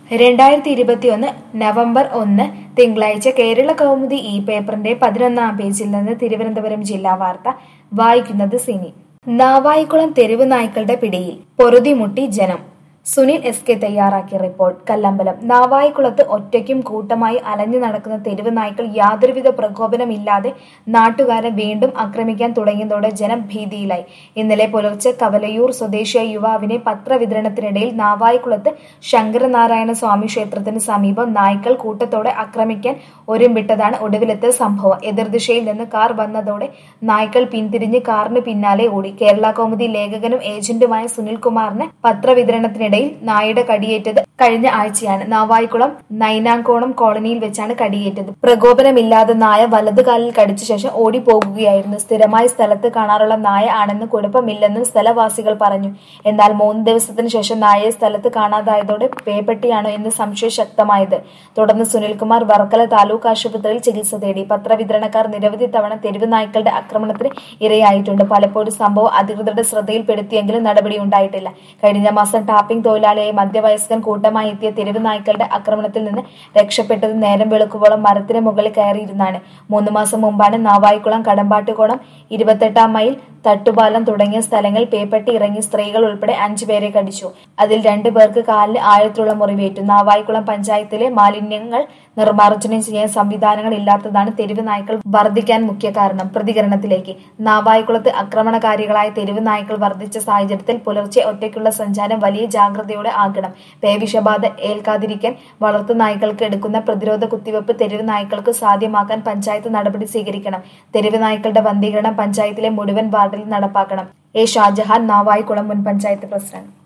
രണ്ടായിരത്തി ഇരുപത്തിയൊന്ന് നവംബർ ഒന്ന് തിങ്കളാഴ്ച കേരള കൗമുദി ഈ പേപ്പറിന്റെ പതിനൊന്നാം പേജിൽ നിന്ന് തിരുവനന്തപുരം ജില്ലാ വാർത്ത വായിക്കുന്നത് സിനി നാവായിക്കുളം തെരുവ് നായ്ക്കളുടെ പിടിയിൽ പൊറുതിമുട്ടി ജനം സുനിൽ എസ് കെ തയ്യാറാക്കിയ റിപ്പോർട്ട് കല്ലമ്പലം നാവായിക്കുളത്ത് ഒറ്റയ്ക്കും കൂട്ടമായി അലഞ്ഞു നടക്കുന്ന തെരുവ് നായ്ക്കൾ യാതൊരുവിധ പ്രകോപനമില്ലാതെ നാട്ടുകാരെ വീണ്ടും ആക്രമിക്കാൻ തുടങ്ങിയതോടെ ജനം ഭീതിയിലായി ഇന്നലെ പുലർച്ചെ കവലയൂർ സ്വദേശിയായ യുവാവിനെ പത്രവിതരണത്തിനിടയിൽ നാവായിക്കുളത്ത് ശങ്കരനാരായണ സ്വാമി ക്ഷേത്രത്തിന് സമീപം നായ്ക്കൾ കൂട്ടത്തോടെ ആക്രമിക്കാൻ ഒരുമ്പിട്ടതാണ് ഒടുവിലത്തെ സംഭവം എതിർദിശയിൽ നിന്ന് കാർ വന്നതോടെ നായ്ക്കൾ പിന്തിരിഞ്ഞ് കാറിന് പിന്നാലെ ഓടി കേരള കൗമുദി ലേഖകനും ഏജന്റുമായ സുനിൽകുമാറിന് പത്രവിതരണത്തിനിടയിൽ നായയുടെ കടിയേറ്റത് കഴിഞ്ഞ ആഴ്ചയാണ് നാവായിക്കുളം നൈനാങ്കോണം കോളനിയിൽ വെച്ചാണ് കടിയേറ്റത് പ്രകോപനമില്ലാതെ നായ വലതുകാലിൽ കടിച്ച ശേഷം ഓടിപ്പോകുകയായിരുന്നു സ്ഥിരമായി സ്ഥലത്ത് കാണാറുള്ള നായ ആണെന്ന് കുഴപ്പമില്ലെന്നും സ്ഥലവാസികൾ പറഞ്ഞു എന്നാൽ മൂന്ന് ദിവസത്തിന് ശേഷം നായയെ സ്ഥലത്ത് കാണാതായതോടെ പേപ്പട്ടിയാണോ എന്ന് സംശയം ശക്തമായത് തുടർന്ന് സുനിൽകുമാർ വർക്കല താലൂക്ക് ആശുപത്രിയിൽ ചികിത്സ തേടി പത്രവിതരണക്കാർ നിരവധി തവണ തെരുവ് നായ്ക്കളുടെ ആക്രമണത്തിന് ഇരയായിട്ടുണ്ട് പലപ്പോഴും സംഭവം അധികൃതരുടെ ശ്രദ്ധയിൽപ്പെടുത്തിയെങ്കിലും നടപടി ഉണ്ടായിട്ടില്ല കഴിഞ്ഞ മാസം ടാപ്പിംഗ് തൊഴിലാളിയായി മധ്യവയസ്കൻ കൂട്ടമായി എത്തിയ തെരുവ് നായ്ക്കളുടെ ആക്രമണത്തിൽ നിന്ന് രക്ഷപ്പെട്ടത് നേരം വെളുക്കുവോളം മരത്തിന് മുകളിൽ കയറിയിരുന്നാണ് മൂന്ന് മാസം മുമ്പാണ് നാവായിക്കുളം കടമ്പാട്ടുകോണം ഇരുപത്തെട്ടാം മൈൽ തട്ടുപാലം തുടങ്ങിയ സ്ഥലങ്ങളിൽ പേപ്പട്ടി ഇറങ്ങി സ്ത്രീകൾ ഉൾപ്പെടെ അഞ്ചു പേരെ കടിച്ചു അതിൽ രണ്ടു പേർക്ക് കാലിന് ആഴത്തിലുള്ള മുറിവേറ്റു നാവായിക്കുളം പഞ്ചായത്തിലെ മാലിന്യങ്ങൾ നിർമ്മാർജ്ജനം ചെയ്യാൻ സംവിധാനങ്ങൾ ഇല്ലാത്തതാണ് തെരുവ് നായ്ക്കൾ വർദ്ധിക്കാൻ മുഖ്യ കാരണം പ്രതികരണത്തിലേക്ക് നാവായിക്കുളത്ത് ആക്രമണകാരികളായ തെരുവ് നായ്ക്കൾ വർദ്ധിച്ച സാഹചര്യത്തിൽ പുലർച്ചെ ഒറ്റയ്ക്കുള്ള സഞ്ചാരം വലിയ ജാഗ്രതയോടെ ആകണം പേവിഷബാധ ഏൽക്കാതിരിക്കാൻ വളർത്തു നായ്ക്കൾക്ക് എടുക്കുന്ന പ്രതിരോധ കുത്തിവെപ്പ് തെരുവ് നായ്ക്കൾക്ക് സാധ്യമാക്കാൻ പഞ്ചായത്ത് നടപടി സ്വീകരിക്കണം തെരുവ് നായ്ക്കളുടെ ബന്ധീകരണം പഞ്ചായത്തിലെ മുഴുവൻ വാർഡിൽ നടപ്പാക്കണം എ ഷാജഹാൻ നാവായിക്കുളം മുൻ പഞ്ചായത്ത് പ്രസിഡന്റ്